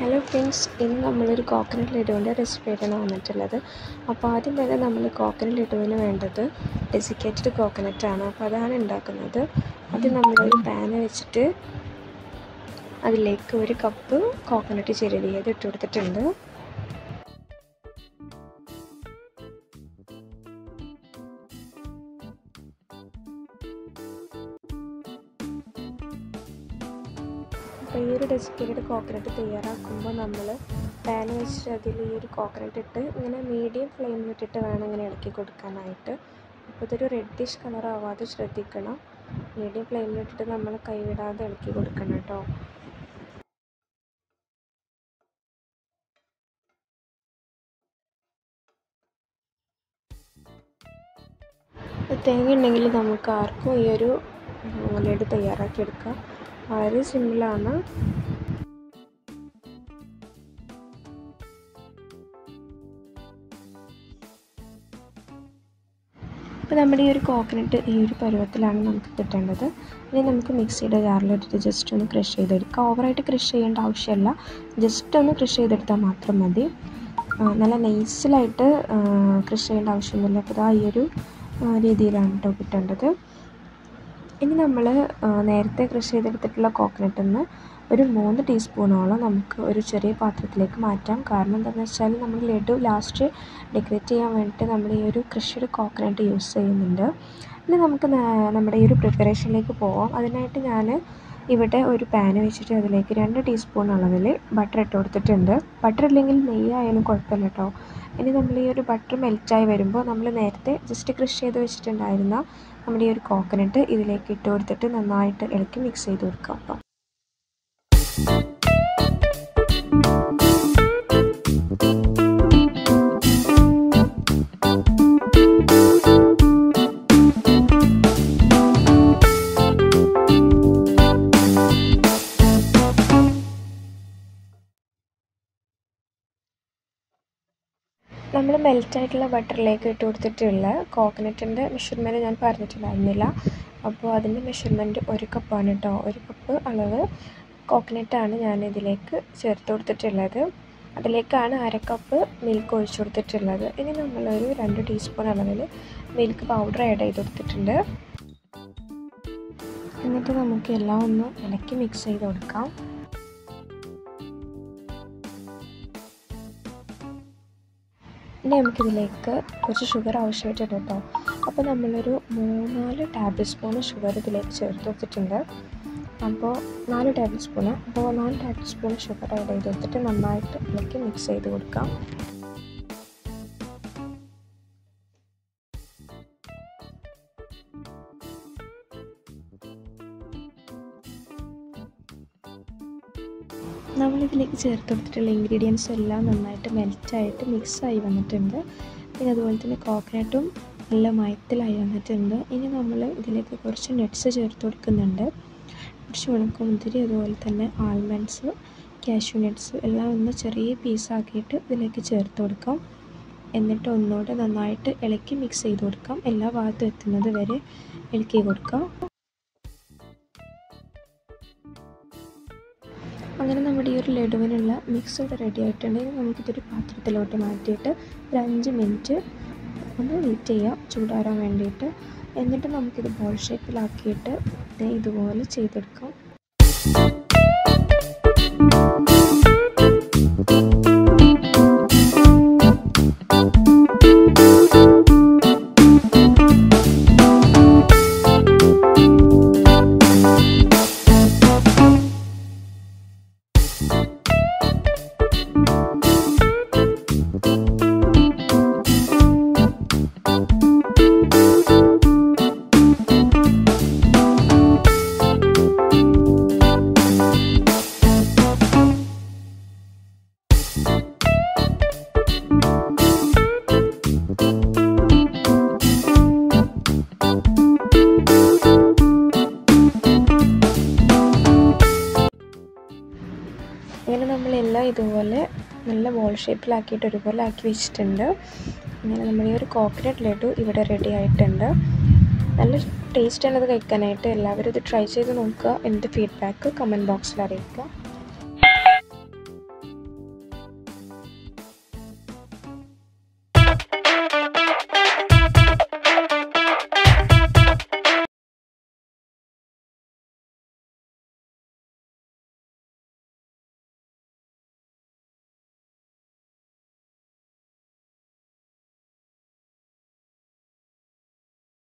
hello friends ഇന്ന് നമ്മളൊരു coconut ലഡുവിൻ്റെ റെസിപ്പിയായിട്ടാണ് വന്നിട്ടുള്ളത് അപ്പോൾ ആദ്യം തന്നെ നമ്മൾ കോക്കനട്ട് ലഡുവിന് വേണ്ടത് ഡെസിക്കേറ്റഡ് കോക്കനട്ട് ആണ് അപ്പോൾ അതാണ് ഉണ്ടാക്കുന്നത് അത് നമ്മളൊരു പാന് വെച്ചിട്ട് അതിലേക്ക് ഒരു കപ്പ് കോക്കനട്ട് ചിരവിയത് ഇട്ട് കൊടുത്തിട്ടുണ്ട് അപ്പോൾ ഈ ഒരു ഡെസിക്കേറ്റഡ് കോക്കനട്ട് തയ്യാറാക്കുമ്പോൾ നമ്മൾ പാൻ വെച്ചിട്ട് അതിൽ ഈ ഒരു കോക്കനട്ട് ഇട്ട് ഇങ്ങനെ മീഡിയം ഫ്ലെയിമിലിട്ടിട്ട് വേണം ഇങ്ങനെ ഇളക്കി കൊടുക്കാനായിട്ട് അപ്പോൾ ഇതൊരു റെഡിഷ് കളർ ആവാതെ ശ്രദ്ധിക്കണം മീഡിയം ഫ്ലെയിമിലിട്ടിട്ട് നമ്മൾ കൈവിടാതെ ഇളക്കി കൊടുക്കണം കേട്ടോ തേങ്ങ ഉണ്ടെങ്കിൽ നമുക്ക് ആർക്കും ഈ ഒരു ലഡു തയ്യാറാക്കിയെടുക്കാം വളരെ സിമ്പിളാണ് അപ്പോൾ നമ്മുടെ ഈ ഒരു കോക്കനട്ട് ഈ ഒരു പരുവത്തിലാണ് നമുക്ക് കിട്ടേണ്ടത് ഇനി നമുക്ക് മിക്സിയുടെ ജാറിലിട്ടിട്ട് ജസ്റ്റ് ഒന്ന് ക്രഷ് ചെയ്തെടുക്കാം ഓവറായിട്ട് ക്രഷ് ചെയ്യേണ്ട ആവശ്യമില്ല ജസ്റ്റ് ഒന്ന് ക്രഷ് ചെയ്തെടുത്താൽ മാത്രം മതി നല്ല നൈസിലായിട്ട് ക്രഷ് ചെയ്യേണ്ട ആവശ്യമൊന്നുമില്ല അപ്പോൾ ഇതാ ഈ ഒരു രീതിയിലാണ് കേട്ടോ കിട്ടേണ്ടത് ഇനി നമ്മൾ നേരത്തെ കൃഷി ചെയ്തെടുത്തിട്ടുള്ള കോക്കനട്ടിൽ നിന്ന് ഒരു മൂന്ന് ടീസ്പൂണോളം നമുക്ക് ഒരു ചെറിയ പാത്രത്തിലേക്ക് മാറ്റാം കാരണം എന്താണെന്ന് വെച്ചാൽ നമ്മൾ ലഡു ലാസ്റ്റ് ഡെക്കറേറ്റ് ചെയ്യാൻ വേണ്ടിയിട്ട് നമ്മൾ ഈ ഒരു കൃഷിയുടെ കോക്കനട്ട് യൂസ് ചെയ്യുന്നുണ്ട് ഇനി നമുക്ക് നമ്മുടെ ഈ ഒരു പ്രിപ്പറേഷനിലേക്ക് പോവാം അതിനായിട്ട് ഞാൻ ഇവിടെ ഒരു പാന് വെച്ചിട്ട് അതിലേക്ക് രണ്ട് ടീസ്പൂൺ അളവിൽ ബട്ടർ ഇട്ട് കൊടുത്തിട്ടുണ്ട് ബട്ടർ ഇല്ലെങ്കിൽ നെയ്യായാലും കുഴപ്പമില്ല കേട്ടോ ഇനി നമ്മൾ ഈ ഒരു ബട്ടർ മെൽറ്റായി വരുമ്പോൾ നമ്മൾ നേരത്തെ ജസ്റ്റ് ക്രഷ് ചെയ്ത് വെച്ചിട്ടുണ്ടായിരുന്ന നമ്മുടെ ഈ ഒരു കോക്കനട്ട് ഇതിലേക്ക് ഇട്ട് കൊടുത്തിട്ട് നന്നായിട്ട് ഇളക്കി മിക്സ് ചെയ്ത് കൊടുക്കാം അപ്പം നമ്മൾ മെൽറ്റായിട്ടുള്ള ബട്ടറിലേക്ക് ഇട്ട് കൊടുത്തിട്ടുള്ള കോക്കനട്ടിൻ്റെ മെഷർമെൻറ്റ് ഞാൻ പറഞ്ഞിട്ടുണ്ടായിരുന്നില്ല അപ്പോൾ അതിൻ്റെ മെഷർമെൻറ്റ് ഒരു കപ്പാണ് കേട്ടോ ഒരു കപ്പ് അളവ് കോക്കനട്ടാണ് ഞാൻ ഇതിലേക്ക് ചേർത്ത് കൊടുത്തിട്ടുള്ളത് അതിലേക്കാണ് അര കപ്പ് മിൽക്ക് ഒഴിച്ചു കൊടുത്തിട്ടുള്ളത് ഇനി നമ്മളൊരു രണ്ട് ടീസ്പൂൺ അളവിൽ മിൽക്ക് പൗഡർ ആഡ് ചെയ്ത് കൊടുത്തിട്ടുണ്ട് എന്നിട്ട് നമുക്ക് എല്ലാം ഒന്ന് ഇളക്കി മിക്സ് ചെയ്ത് കൊടുക്കാം ഇനി നമുക്കിതിലേക്ക് കുറച്ച് ഷുഗർ ആവശ്യമായിട്ടുണ്ട് കേട്ടോ അപ്പോൾ നമ്മളൊരു മൂന്നാല് ടേബിൾ സ്പൂൺ ഷുഗർ ഇതിലേക്ക് ചേർത്ത് കൊടുത്തിട്ടുണ്ട് അപ്പോൾ നാല് ടേബിൾ സ്പൂണ് അപ്പോൾ നാല് ടേബിൾ സ്പൂൺ ഷുഗർ ആഡ് ചെയ്ത് കൊടുത്തിട്ട് നന്നായിട്ട് ഇളക്കി മിക്സ് ചെയ്ത് കൊടുക്കാം നമ്മളിതിലേക്ക് ചേർത്ത് കൊടുത്തിട്ടുള്ള ഇൻഗ്രീഡിയൻസ് എല്ലാം നന്നായിട്ട് മെൽറ്റായിട്ട് മിക്സായി വന്നിട്ടുണ്ട് പിന്നെ അതുപോലെ തന്നെ കോക്കനട്ടും നല്ല മയത്തിലായി വന്നിട്ടുണ്ട് ഇനി നമ്മൾ ഇതിലേക്ക് കുറച്ച് നട്ട്സ് ചേർത്ത് കൊടുക്കുന്നുണ്ട് കുറച്ച് ഉണക്കമുന്തിരി അതുപോലെ തന്നെ ആൽമണ്ട്സ് കാഷ്യൂ നട്ട്സ് എല്ലാം ഒന്ന് ചെറിയ പീസാക്കിയിട്ട് ഇതിലേക്ക് ചേർത്ത് കൊടുക്കാം എന്നിട്ട് ഒന്നുകൂടെ നന്നായിട്ട് ഇളക്കി മിക്സ് ചെയ്ത് കൊടുക്കാം എല്ലാ ഭാഗത്തും എത്തുന്നത് വരെ ഇളക്കി കൊടുക്കാം അങ്ങനെ നമ്മുടെ ഈ ഒരു ലഡുവിനുള്ള മിക്സ് ഇവിടെ റെഡി ആയിട്ടുണ്ടെങ്കിൽ നമുക്കിതൊരു പാത്രത്തിലോട്ട് മാറ്റിയിട്ട് ഒരു അഞ്ച് മിനിറ്റ് ഒന്ന് വെയിറ്റ് ചെയ്യാം ചൂടാറാൻ വേണ്ടിയിട്ട് എന്നിട്ട് നമുക്കിത് ബോൾ ഷേപ്പിലാക്കിയിട്ട് ഇതുപോലെ ചെയ്തെടുക്കാം ഇങ്ങനെ നമ്മളെല്ലാം ഇതുപോലെ നല്ല ബോൾ ഷേപ്പിലാക്കിയിട്ട് ഒരുപോലെ ആക്കി വെച്ചിട്ടുണ്ട് അങ്ങനെ നമ്മുടെ ഈ ഒരു കോക്കനട്ട് ലഡു ഇവിടെ റെഡി ആയിട്ടുണ്ട് നല്ല ടേസ്റ്റാണ് ഇത് കഴിക്കാനായിട്ട് എല്ലാവരും ഇത് ട്രൈ ചെയ്ത് നോക്കുക എന്ത് ഫീഡ്ബാക്ക് കമൻറ്റ് ബോക്സിൽ അറിയിക്കുക